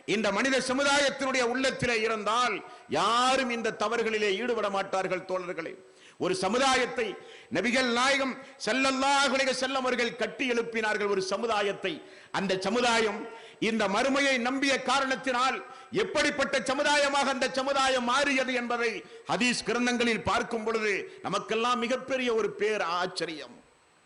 இந்த மனித சமுதாயத்தினுடைய உள்ளத்திலே இருந்தால் யாரும் இந்த தவறுகளிலே ஈடுபட மாட்டார்கள் தோழர்களே ஒரு சமுதாயத்தை நபிகள் நாயகம் ஸல்லல்லாஹு அலைஹி வஸல்லம் அவர்கள் கட்டி எழுப்பினார்கள் ஒரு சமுதாயத்தை அந்த சமுதாயம் இந்த மறுமையை நம்பிய காரணத்தினால் எப்படிப்பட்ட சமுதாயமாக அந்த சமுதாயம் மாறியது என்பதை ஹதீஸ் கிரந்தங்களில் பார்க்கும் பொழுது நமக்கெல்லாம் மிகப்பெரிய ஒரு பேர் ஆச்சரியம்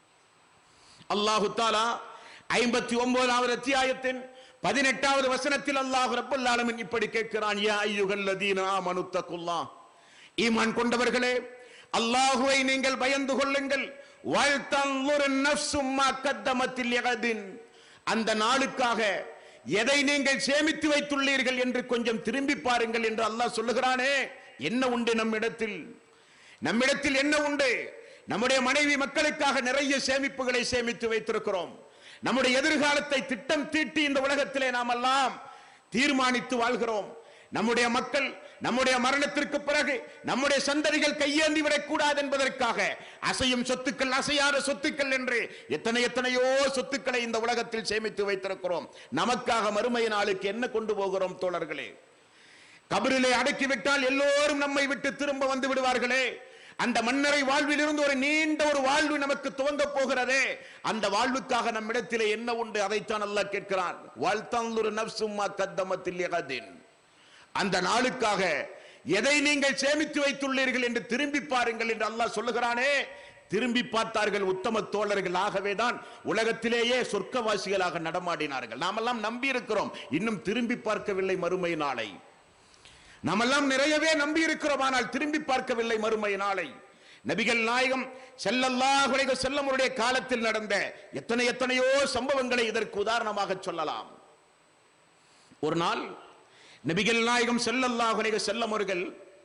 அல்லாஹு தாலா ஐம்பத்தி ஒன்பதாவது அத்தியாயத்தின் பதினெட்டாவது வசனத்தில் அல்லாஹ் ரப்பல் ஆலமீன் இப்படி கேட்கிறான் யா ஐயுகல்லதீன ஆமனு தக்குல்லாஹ் ஈமான் கொண்டவர்களே அல்லாஹுவை நீங்கள் பயந்து கொள்ளுங்கள் வல்தன்லுர் நஃப்சும் மா கத்தமத்தில் யகதின் அந்த நாளுக்காக எதை நீங்கள் சேமித்து வைத்துள்ளீர்கள் என்று கொஞ்சம் திரும்பி பாருங்கள் என்று அல்லாஹ் சொல்லுகிறானே என்ன உண்டு நம்மிடத்தில் நம்மிடத்தில் என்ன உண்டு நம்முடைய மனைவி மக்களுக்காக நிறைய சேமிப்புகளை சேமித்து வைத்திருக்கிறோம் நம்முடைய எதிர்காலத்தை திட்டம் தீட்டி இந்த உலகத்திலே நாம் எல்லாம் தீர்மானித்து வாழ்கிறோம் நம்முடைய மக்கள் நம்முடைய மரணத்திற்கு பிறகு நம்முடைய சந்ததிகள் கையேந்தி விடக்கூடாது என்பதற்காக அசையும் சொத்துக்கள் அசையாத சொத்துக்கள் என்று எத்தனை எத்தனையோ சொத்துக்களை இந்த உலகத்தில் சேமித்து வைத்திருக்கிறோம் நமக்காக மறுமை நாளுக்கு என்ன கொண்டு போகிறோம் தோழர்களே கபரிலே அடக்கிவிட்டால் எல்லோரும் நம்மை விட்டு திரும்ப வந்து விடுவார்களே அந்த மன்னரை வாழ்வில் இருந்து ஒரு நீண்ட ஒரு வாழ்வு நமக்கு துவங்க போகிறதே அந்த வாழ்வுக்காக நம்மிடத்திலே என்ன உண்டு அதைத்தான் அல்லாஹ் கேட்கிறான் வாழ்த்தங்குரு நப்சும்மா கத்தமத்தில் யகதின் அந்த நாளுக்காக எதை நீங்கள் சேமித்து வைத்துள்ளீர்கள் என்று திரும்பி பாருங்கள் என்று அல்லாஹ் சொல்லுகிறானே திரும்பி பார்த்தார்கள் உத்தம தோழர்கள் ஆகவே தான் உலகத்திலேயே சொர்க்கவாசிகளாக நடமாடினார்கள் நாமெல்லாம் நம்பி இருக்கிறோம் இன்னும் திரும்பி பார்க்கவில்லை மறுமை நாளை நாமெல்லாம் நிறையவே நம்பி இருக்கிறோம் ஆனால் திரும்பி பார்க்கவில்லை மறுமை நாளை நபிகள் நாயகம் செல்லல்லாஹு அலைஹி செல்லமுடைய காலத்தில் நடந்த எத்தனை எத்தனையோ சம்பவங்களை இதற்கு உதாரணமாக சொல்லலாம் ஒரு நாள் நபிகள் நாயகம் செல்லல்லாஹு அலைஹி செல்லம் அவர்கள்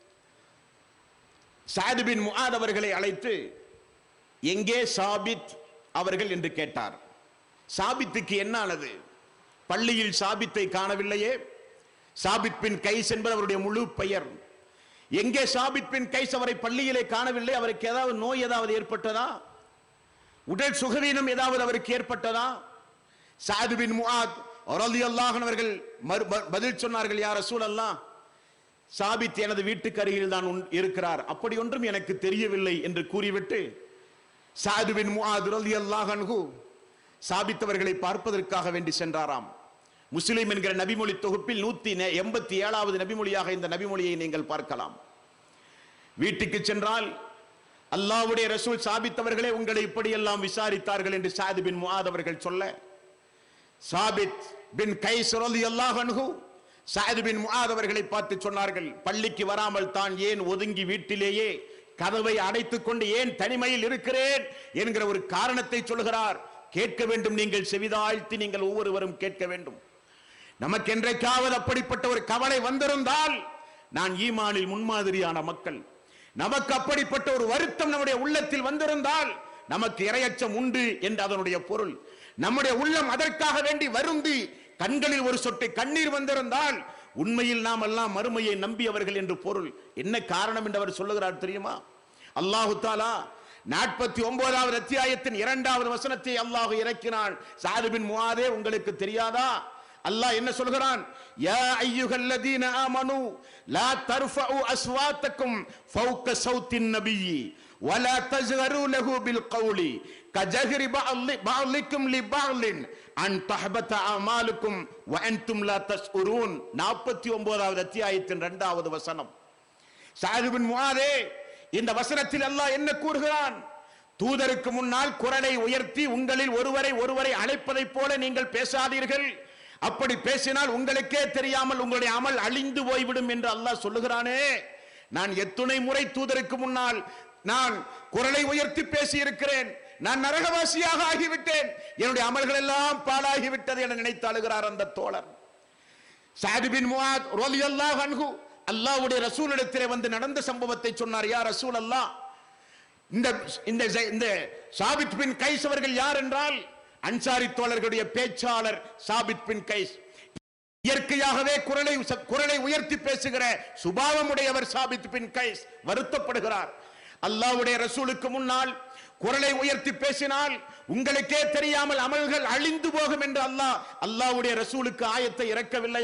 சாது பின் முஆத் அவர்களை அழைத்து எங்கே சாபித் அவர்கள் என்று கேட்டார் சாபித்துக்கு என்ன ஆனது பள்ளியில் சாபித்தை காணவில்லையே சாபித் பின் கைஸ் என்பது அவருடைய முழு பெயர் எங்கே சாபித் பின் கைஸ் அவரை பள்ளியிலே காணவில்லை அவருக்கு ஏதாவது நோய் ஏதாவது ஏற்பட்டதா உடல் சுகவீனம் ஏதாவது அவருக்கு ஏற்பட்டதா சாது பின் முஆத் ரலியல்லாஹு அவர்கள் மறு- மறு- பதில் சொன்னார்கள் யார் ரசூலல்லாஹ் சாபித் எனது வீட்டுக்கு அருகில் தான் உன்- இருக்கிறார் அப்படி ஒன்றும் எனக்கு தெரியவில்லை என்று கூறிவிட்டு சாது பின் முஆத் ரலியல்லாஹு அன்ஹு சாபித் அவர்களை பார்ப்பதற்காக வேண்டி சென்றாராம் முஸ்லிம் என்கிற நபிமொழி தொகுப்பில் நூத்தி நெ- எண்பத்தி ஏழாவது நபிமொழியாக இந்த நபிமொழியை நீங்கள் பார்க்கலாம் வீட்டுக்கு சென்றால் அல்லாஹ்வுடைய ரசூல் சாபித் அவர்களே உங்களை இப்படியெல்லாம் விசாரித்தார்கள் என்று சாது பின் முஆத் அவர்கள் சொல்ல சாபித் பின் கைஸ் ரலியல்லாஹு அன்ஹு சாது பின் முஆத் அவர்களை பார்த்து சொன்னார்கள் பள்ளிக்கு வராமல் தான் ஏன் ஒதுங்கி வீட்டிலேயே கதவை அடைத்துக் கொண்டு ஏன் தனிமையில் இருக்கிறேன் என்கிற ஒரு காரணத்தை சொல்கிறார் கேட்க வேண்டும் நீங்கள் செவிதாழ்த்தி நீங்கள் ஒவ்வொருவரும் கேட்க வேண்டும் நமக்கு என்றைக்காவது அப்படிப்பட்ட ஒரு கவலை வந்திருந்தால் நான் ஈமானில் முன்மாதிரியான மக்கள் நமக்கு அப்படிப்பட்ட ஒரு வருத்தம் நம்முடைய உள்ளத்தில் வந்திருந்தால் நமக்கு இரையச்சம் உண்டு என்று அதனுடைய பொருள் நம்முடைய உள்ளம் அதற்காக வேண்டி வருந்தி கண்களில் ஒரு சொட்டு கண்ணீர் வந்திருந்தால் உண்மையில் நாம் எல்லாம் மறுமையை நம்பியவர்கள் என்று பொருள் என்ன காரணம் என்று அவர் சொல்லுகிறார் தெரியுமா அல்லாஹு தாலா நாற்பத்தி ஒன்பதாவது அத்தியாயத்தின் இரண்டாவது வசனத்தை அல்லாஹ் இறக்கினான் சாது பின் முஆதே உங்களுக்கு தெரியாதா அல்லாஹ் என்ன சொல்கிறான் யா ஐயுகல்லதீன ஆமனு லா தர்ஃபஉ அஸ்வாத்தக்கும் ஃபௌக சௌத்தின் நபியி ولا تجهروا له بالقول كجهر بعض بعضكم لبعض أن تحبط أعمالكم وأنتم لا تشعرون 49வது அத்தியாயத்தின் இரண்டாவது வசனம் சாது பின் முஆதே இந்த வசனத்தில் அல்லாஹ் என்ன கூறுகிறான் தூதருக்கு முன்னால் குரலை உயர்த்தி உங்களில் ஒருவரை ஒருவரை அழைப்பதைப் போல நீங்கள் பேசாதீர்கள் அப்படி பேசினால் உங்களுக்கே தெரியாமல் உங்களுடைய அமல் அழிந்து போய்விடும் என்று அல்லாஹ் சொல்லுகிறானே நான் எத்துணை முறை தூதருக்கு முன்னால் நான் குரலை உயர்த்தி பேசி இருக்கிறேன் நான் நரகவாசியாக ஆகிவிட்டேன் என்னுடைய அமல்கள் எல்லாம் பாழாகிவிட்டது என நினைத்து அழுகிறார் அந்த தோழர் சாது பின் முஆத் ரலியல்லாஹு அன்ஹு அல்லாஹ்வுடைய ரசூலிடத்திலே வந்து நடந்த சம்பவத்தை சொன்னார் யா ரசூல் அல்லாஹ் இந்த இந்த இந்த சாபித் பின் கைஸ் அவர்கள் யார் என்றால் அன்சாரி தோழர்களுடைய பேச்சாளர் சாபித் பின் கைஸ் இயற்கையாகவே குரலை குரலை உயர்த்தி பேசுகிற சுபாவமுடையவர் சாபித் பின் கைஸ் வருத்தப்படுகிறார் அல்லாஹ்வுடைய ரசூலுக்கு முன்னால் குரலை உயர்த்தி பேசினால் உங்களுக்கே தெரியாமல் அமல்கள் அழிந்து போகும் என்று அல்லாஹ் அல்லாஹ்வுடைய ரசூலுக்கு ஆயத்தை இறக்கவில்லை